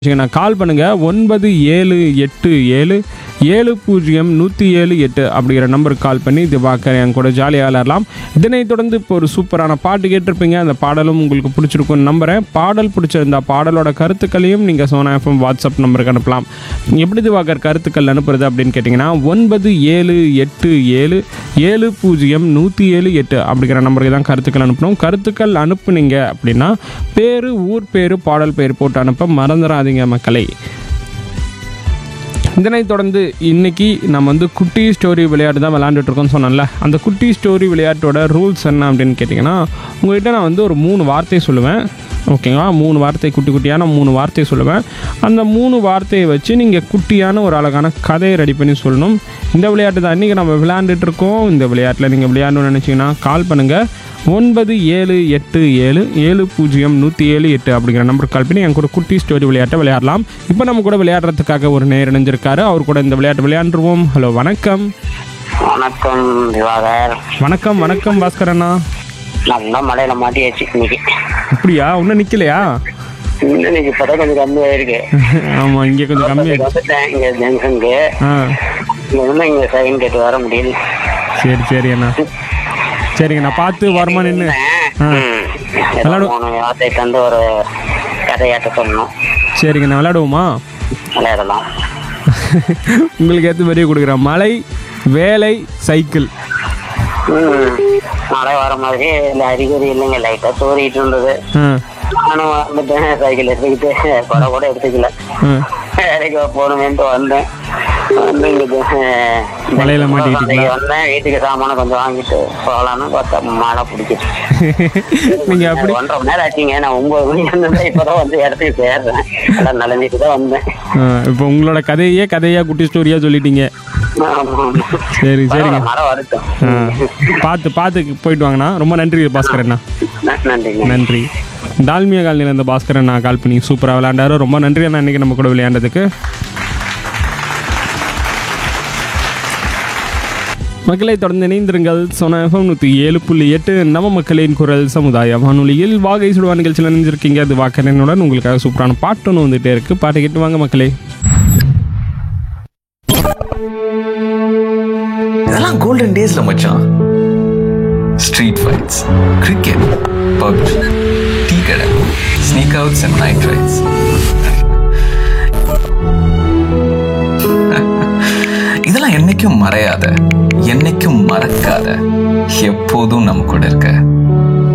நான் கால் பண்ணுங்கள் ஒன்பது ஏழு எட்டு ஏழு ஏழு பூஜ்ஜியம் நூற்றி ஏழு எட்டு அப்படிங்கிற நம்பருக்கு கால் பண்ணி திவாகர் என் கூட ஜாலியாக விளையாடலாம் இதனைத் தொடர்ந்து இப்போ ஒரு சூப்பரான பாட்டு கேட்டிருப்பீங்க அந்த பாடலும் உங்களுக்கு பிடிச்சிருக்கும்னு நம்புகிறேன் பாடல் பிடிச்சிருந்தா பாடலோட கருத்துக்களையும் நீங்கள் சோனா எஃப்எம் வாட்ஸ்அப் நம்பருக்கு அனுப்பலாம் எப்படி திவாகர் கருத்துக்கள் அனுப்புறது அப்படின்னு கேட்டிங்கன்னா ஒன்பது ஏழு எட்டு ஏழு ஏழு பூஜ்ஜியம் நூற்றி ஏழு எட்டு அப்படிங்கிற நம்பருக்கு தான் கருத்துக்கள் அனுப்பணும் கருத்துக்கள் அனுப்புனீங்க அப்படின்னா பேர் ஊர் பேர் பாடல் பேர் போட்டு அனுப்ப மறந்துடாதீங்க மக்களை இதனைத் தொடர்ந்து இன்னைக்கு நம்ம வந்து குட்டி ஸ்டோரி விளையாட்டு தான் விளையாண்டுட்டு இருக்கோம்னு சொன்னேன்ல அந்த குட்டி ஸ்டோரி விளையாட்டோட ரூல்ஸ் என்ன அப்படின்னு கேட்டிங்கன்னா உங்கள்கிட்ட நான் வந்து ஒரு மூணு வார்த்தை சொல்லுவேன் ஓகேங்களா மூணு வார்த்தை குட்டி குட்டியான மூணு வார்த்தை சொல்லுவேன் அந்த மூணு வார்த்தையை வச்சு நீங்கள் குட்டியான ஒரு அழகான கதையை ரெடி பண்ணி சொல்லணும் இந்த விளையாட்டு தான் இன்றைக்கி நம்ம விளையாண்டுட்டு இருக்கோம் இந்த விளையாட்டில் நீங்கள் விளையாடணும்னு நினச்சிங்கன்னா கால் பண்ணுங்கள் ஒன்பது ஏழு எட்டு ஏழு ஏழு பூஜ்ஜியம் நூற்றி ஏழு எட்டு அப்படிங்கிற நம்பருக்கு கால் பண்ணி என் கூட குட்டி ஸ்டோரி விளையாட்டை விளையாடலாம் இப்போ நம்ம கூட விளையாடுறதுக்காக ஒரு நேர் இணைஞ்சிருக்காரு அவர் கூட இந்த விளையாட்டு விளையாண்டுருவோம் ஹலோ வணக்கம் வணக்கம் திவாகர் வணக்கம் வணக்கம் பாஸ்கர் அண்ணா நல்லா மழையில மாட்டியாச்சு இன்னைக்கு அப்படியா இன்னும் நிற்கலையா இன்னும் இன்னைக்கு இப்பதான் கொஞ்சம் கம்மியாயிருக்கு ஆமாம் இங்கே கொஞ்சம் கம்மியாக வந்துட்டேன் இங்க ஜங்ஷனுக்கு ஆ இங்க இருந்து இங்க செகண்ட் கேட் வர முடியல சரி சரி அண்ணா சரிங்க நான் பார்த்து வரமா நின்று ஆ. ம். ஏதோ மூணு வார்த்தை தந்து ஒரு கதையாட்ட சொல்லணும் சரிங்க நான் விளையாடுவோமா விளையாடலாம் உங்களுக்கு ஏற்ற மாதிரியே கொடுக்குறேன் மலை வேலை சைக்கிள் ம். மழை வர மாதிரி இந்த அறிகுறி இல்லைங்க லைட்டா தூரிட்டு இருந்தது ஆ நானும் வந்துட்டேன் சைக்கிள் எடுத்துக்கிட்டு கொடை கூட எடுத்துக்கல ஆ வேலைக்கு போகணுமேன்ட்டு வந்தேன் வந்து இங்க அஹ், மழையில மாட்டிக்கிட்டீங்களா? இங்க வந்தேன் வீட்டுக்கு சாமான கொஞ்சம் வாங்கிட்டு போகலான்னு பார்த்தா மழை பிடிச்சிட்டு நீங்கள் அப்படி ஒன்றரை மணி நேரம் ஆச்சுங்க நான் ஒன்பது மணிக்கு வந்தேன் இப்பதான் வந்து இடத்துக்கு சேர்றேன் எல்லாம் நனைஞ்சிட்டு தான் வந்தேன் ஆ, இப்போ உங்களோட கதையே கதையா குட்டி ஸ்டோரியா சொல்லிட்டீங்க ஆமா, ஆமா. சரி சரிங்க பரவாயில்ல, மழை வரட்டும் ஆ, பார்த்து பார்த்து போயிட்டு வாங்கண்ணா ரொம்ப நன்றி பாஸ்கர் அண்ணா ந- நன்றிங்க நன்றி டால்மியா காலனியில் இருந்த பாஸ்கர் அண்ணா கால் பண்ணி சூப்பராக விளையாண்டாரு ரொம்ப நன்றி அண்ணா இன்னைக்கு நம்ம கூட விளையாண்டதுக்கு மக்களை தொடர்ந்து இணைந்திருங்கள் சொன்ன எஃப்எம் நூற்றி ஏழு புள்ளி எட்டு நம்ம மக்களின் குரல் சமுதாய வானொலியில் வாகை சுடுவா நிகழ்ச்சியில் நினைஞ்சிருக்கீங்க அது வாக்கரனுடன் உங்களுக்காக சூப்பரான பாட்டு ஒன்று வந்துகிட்டே இருக்கு பாட்டு கேட்டு வாங்க மக்களே இதெல்லாம் கோல்டன் டேஸ்ல மச்சான் street fights cricket PUBG tea கடை sneak outs and night rides இதெல்லாம் என்னைக்கும் மறையாத என்னைக்கும் மறக்காத எப்போதும் நம்ம கூட இருக்க